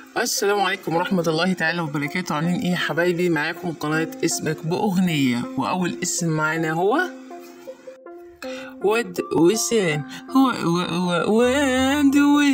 السلام عليكم ورحمة الله تعالى وبركاته عاملين ايه يا حبايبي معاكم قناة اسمك بأغنية وأول اسم معانا هو ود وسان هو و و ود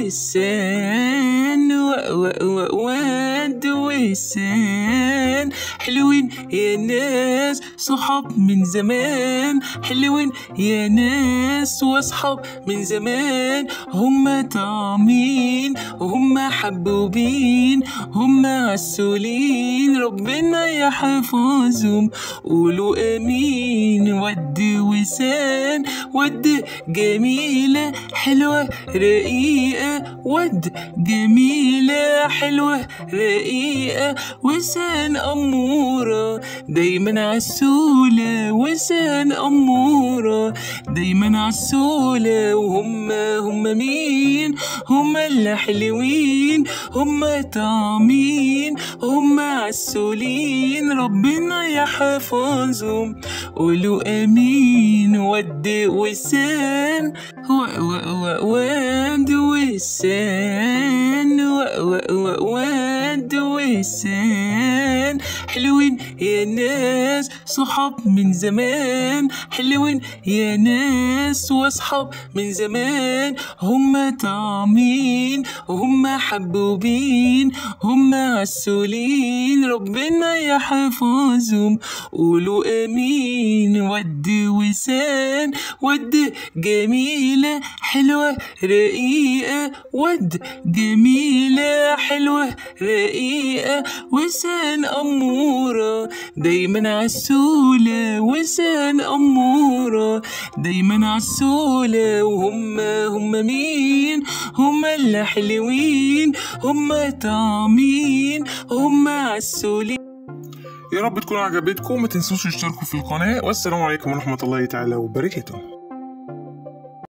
وسان و و و ود وسان حلوين يا ناس صحاب من زمان حلوين يا ناس واصحاب من زمان هم طعمين هم حبوبين هم عسولين ربنا يحفظهم قولوا امين ود وسان ود جميلة حلوة رقيقة ود جميلة حلوة رقيقة وسان أمورة دايما عسولة وسان أمورة دايما عسولة وهم هم مين هم اللي حلوين هم طعمين هم عسولين ربنا يحفظهم قولوا امين ود وسان و و و ود وسان و و و ود وسان حلوين يا ناس صحاب من زمان حلوين يا ناس واصحاب من زمان هم طعمين هم حبوبين هم عسولين ربنا يحفظهم قولوا امين ود وسان ود جميلة حلوة رقيقة ود جميلة حلوة رقيقة وسان أمورة دايما عسولة وسان أمورة دايما عسولة وهم هم مين هم اللي حلوين هم طعمين هم عسولين يا رب تكون عجبتكم ما تنسوش تشتركوا في القناة والسلام عليكم ورحمة الله تعالى وبركاته